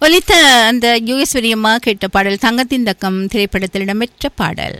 ஒலித்த அந்த யுகேஸ்வரி அம்மா கேட்ட பாடல் தங்கத்தின் தக்கம் திரைப்படத்தில் இடம்பெற்ற பாடல்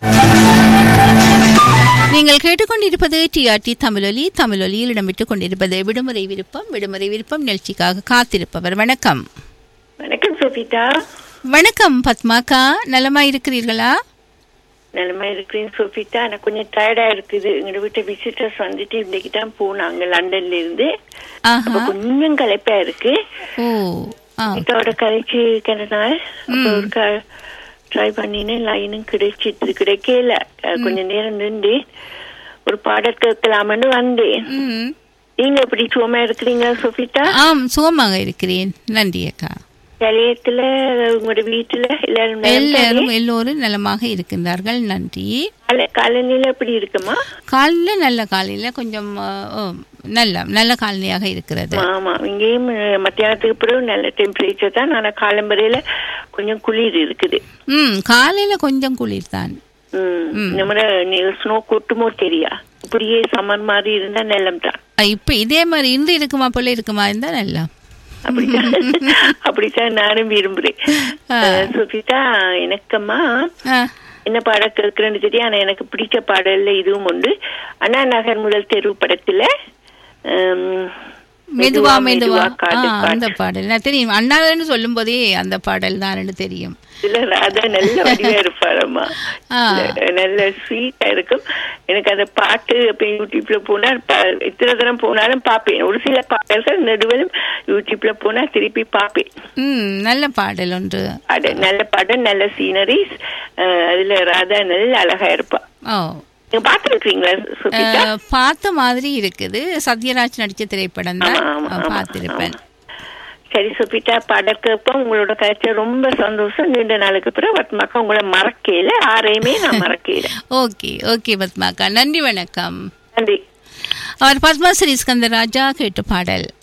நீங்கள் கேட்டுக்கொண்டிருப்பது டிஆர்டி தமிழொலி தமிழொலியில் இடம்பெற்றுக் கொண்டிருப்பது விடுமுறை விருப்பம் விடுமுறை விருப்பம் நிகழ்ச்சிக்காக காத்திருப்பவர் வணக்கம் வணக்கம் சோபிதா வணக்கம் பத்மாக்கா நலமா இருக்கிறீர்களா நிலைமை இருக்கிறேன் சோபிதா எனக்கு கொஞ்சம் டயர்டா இருக்குது எங்க வீட்டு விசிட்டர்ஸ் வந்துட்டு இன்னைக்கு தான் போனாங்க லண்டன்ல இருந்து அப்ப ஆஹா கொஞ்சம் களைப்பா இருக்கு ஓ ஆ இதோட கழிச்சு கிடனால அப்ப ஒரு ட்ரை பண்ணினேன் லைனும் கிடைச்சிட்டு கிடைக்கல அஹ் கொஞ்ச நேரம் நின்று ஒரு பாடல் கேட்கலாம்னு வந்தேன் ம். நீங்க எப்படி சும்மா இருக்கிறீங்களா சோபிதா ஆம் சுகமாக இருக்கிறேன் நன்றி அக்கா கலையத்துல உங்களோட வீட்டுல எல்லாரும் நலம் தானே? எல்லாரும் எல்லோரும் நலமாக இருக்கின்றார்கள் நன்றி கால- காலநிலை எப்படி இருக்குமா காலையில் நல்ல காலையில் கொஞ்சம் ஆ, ஓ, நல்ல நல்ல காலனியாக இருக்கிறது ஆமா இங்கேயும் அஹ், மத்தியானத்துக்கு பிறகு நல்ல டெம்பரேச்சர் தான் ஆனா காலம்பரையில கொஞ்சம் குளிர் இருக்குது ம் காலையில் கொஞ்சம் குளிர் தான் ம் நம்ம ஸ்னோ கொட்டுமோ தெரியா இப்படியே சம்மர் மாதிரி இருந்தா நிலம் தான் இப்போ இதே மாதிரி இன்று இருக்குமா போல இருக்குமா இருந்தால் நல்லா அப்படித்தான் அப்படித்தான் நானும் விரும்புறேன் ஆ. அஹ், சுபிதா எனக்கம்மா ஆ என்ன பாடம் கேட்கிறேன்னு தெரியும் ஆனா எனக்கு பிடிச்ச பாடல்ல இதுவும் உண்டு அண்ணா நகர் முதல் தெரு படத்துல ஹம், மெதுவா மெதுவா ஆ காதல் அந்த பாட்டு. பாடல் நான் தெரியும் அண்ணாதுன்னு சொல்லும் போதே அந்த பாடல் தான் தெரியும் இல்ல ராதா நல்ல வடிவா இருப்பாரம்மா ஆ. நல்ல- நல்ல ஸ்வீட்டா இருக்கும் எனக்கு அந்த பாட்டு இப்ப யூடியூப்ல போனா ப- எத்தனை தரம் போனாலும் பாப்பேன் ஒரு சில பாடல்கள் நடுவிலும் யூடியூப்ல போனா திருப்பி பாப்பேன் ம் நல்ல பாடல் ஒன்று பாட நல்ல பாடம் நல்ல சீனரிஸ் அதுல ராதா நல்ல அழகா இருப்பா ஓ நீங்க பாத்துருக்கீங்களா சுபிதா அஹ், பார்த்த மாதிரி இருக்குது சத்யராஜ் நடிச்ச திரைப்படம் தான் ஆமா, ஆமா, அஹ், ஆமா, பார்த்திருப்பேன் சரி சுபிதா பாடல் கேட்போம் உங்களோட கருத்து ரொம்ப சந்தோஷம் நீண்ட நாளுக்கு பிறகு வத்மாக்கா உங்களை மறக்கல ஆரையுமே நான் மறக்கல ஓகே ஓகே பத்மாக்கா நன்றி வணக்கம் நன்றி அவர் பத்மஸ்ரீ ஸ்கந்தராஜா கேட்ட பாடல்